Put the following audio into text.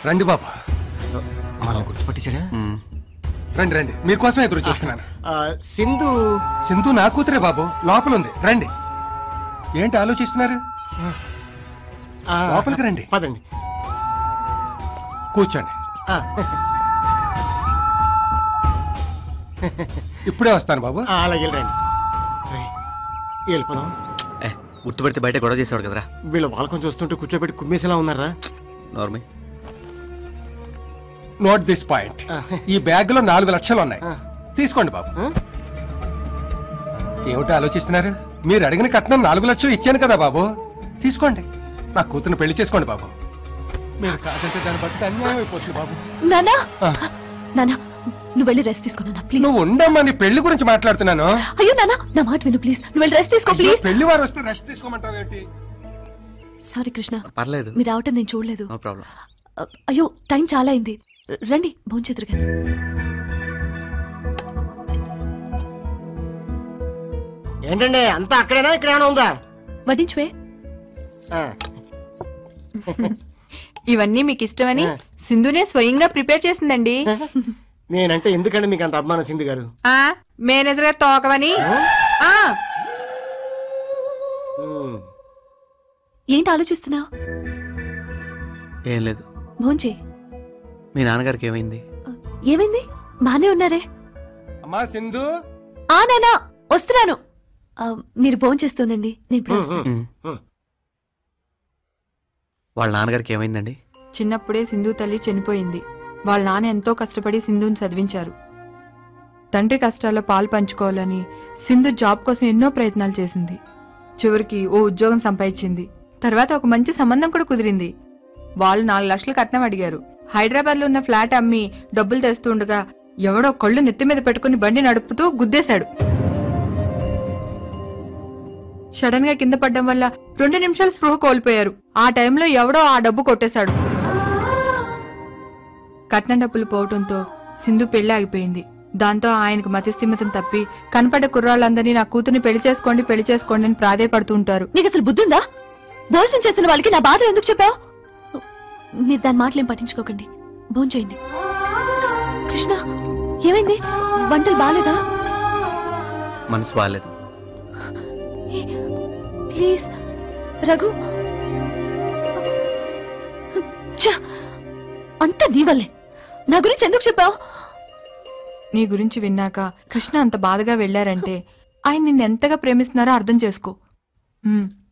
రండి బాబు మనం గుర్తుపట్టించాడా రండి రండి మీకోసం ఎదురు చూస్తున్నాను ఆ, సింధు సింధు నా కూతురే బాబు లోపల ఉంది రండి ఏంటి ఆలోచిస్తున్నారు ఆ, లోపలికి రండి పదండి కూర్చోండి ఆ, ఇప్పుడే వస్తాను బాబు ఆ, అలాగే రండి రేయ్, వెళ్ళిపోదాం ఏ గుర్తుపెడితే బయట గొడవ చేసేవాడు కదరా వీళ్ళు వాళ్ళకొని చూస్తుంటే కూర్చోబెట్టి కుమ్మేసేలా ఉన్నారా నార్మల్ నోట్ దిస్ పాయింట్ ఈ బ్యాగ్ లో నాలుగు లక్షలు ఉన్నాయి తీసుకోండి బాబు ఏమిటి ఆలోచిస్తున్నారు మీరు అడిగిన కట్నం నాలుగు లక్షలు ఇచ్చాను కదా బాబు తీసుకోండి నా కూతురు పెళ్లి చేసుకోండి బాబు మీరు కాదంటే దాని బతికి అన్యాయం అయిపోతుంది బాబు నానా ఆ, నానా నువ్వు వెళ్ళి రెస్ట్ తీసుకో నాన్న ప్లీజ్ నువ్వు ఉండమ్మా నీ పెళ్లి గురించి మాట్లాడుతున్నాను అయ్యో నానా నా మాట విను ప్లీజ్ నువ్వు వెళ్ళి రెస్ట్ తీసుకో అయ్యో, ప్లీజ్ పెళ్లి వారు వస్తే రెస్ట్ తీసుకోమంటావు ఏంటి సారీ కృష్ణ పర్లేదు మీరు రావటం నేను చూడలేదు నో ప్రాబ్లం అ- అయ్యో టైం చాలా అయింది ర- రండి భోంచేద్దరు కానీ ఏంటండి అంతా అక్కడేనా ఇక్కడ ఏమైనా ఉందా వడ్డించువే ఆ, ఇవన్నీ మీకు ఇష్టమని సింధునే స్వయంగా ప్రిపేర్ చేసిందండి నేనంటే ఎందుకండి మీకు అంత అభిమానం సింధు గారు ఆ మేనేజర్ గారు తోకవని ఆ ఉమ్, ఏంటి ఆలోచిస్తున్నావు ఏం లేదు భోంచే మీ నాన్నగారికి ఏమైంది ఏమైంది బానే ఉన్నారే అమ్మా సింధు ఆ నానా వస్తున్నాను ఆ, మీరు భోంచేస్తూనండి నేను ఇప్పుడే వస్తాను ఉమ్. ఉమ్. వాళ్ళ నాన్నగారికి ఏమైందండి చిన్నప్పుడే సింధు తల్లి చనిపోయింది వాళ్ళ నాన్న ఎంతో కష్టపడి సింధుని చదివించారు తండ్రి కష్టాల్లో పాలు పంచుకోవాలని సింధు జాబ్ కోసం ఎన్నో ప్రయత్నాలు చేసింది చివరికి ఓ ఉద్యోగం సంపాదించింది తర్వాత ఒక మంచి సంబంధం కూడా కుదిరింది వాళ్ళు నాలుగు లక్షలు కట్నం అడిగారు హైదరాబాద్లో ఉన్న ఫ్లాట్ అమ్మి డబ్బులు తెస్తూ ఉండగా ఎవడో కళ్ళు నెత్తి మీద పెట్టుకుని బండి నడుపుతూ గుద్దేశాడు సడన్ గా కింద పడ్డం వల్ల రెండు నిమిషాలు స్పృహ కోల్పోయారు ఆ టైంలో ఎవడో ఆ డబ్బు కొట్టేశాడు కట్నం డబ్బులు పోవటంతో సింధు పెళ్లి ఆగిపోయింది దాంతో ఆయనకు మతిస్థిమితం తప్పి కనపడ్డ కుర్రాళ్ళందరినీ నా కూతుర్ని పెళ్లి చేసుకోండి పెళ్లి చేసుకోండి అని ప్రాధేయపడుతూ ఉంటారు నీకు అసలు బుద్ధి ఉందా భోజనం చేస్తున్న వాళ్ళకి నా బాధ ఎందుకు చెప్పావు మీరు దాని మాటలేం పట్టించుకోకండి భోంచేయండి కృష్ణ ఏమైంది వంటలు బాగాలేదా మనసు బాగాలేదు ఏ, ప్లీజ్ రఘు ఛ, అంతా నీ వల్లే నా గురించి ఎందుకు చెప్పావు నీ గురించి విన్నాక కృష్ణ అంత బాధగా వెళ్లారంటే ఆయన నిన్ను ఎంతగా ప్రేమిస్తున్నారో అర్థం చేసుకో ఉమ్,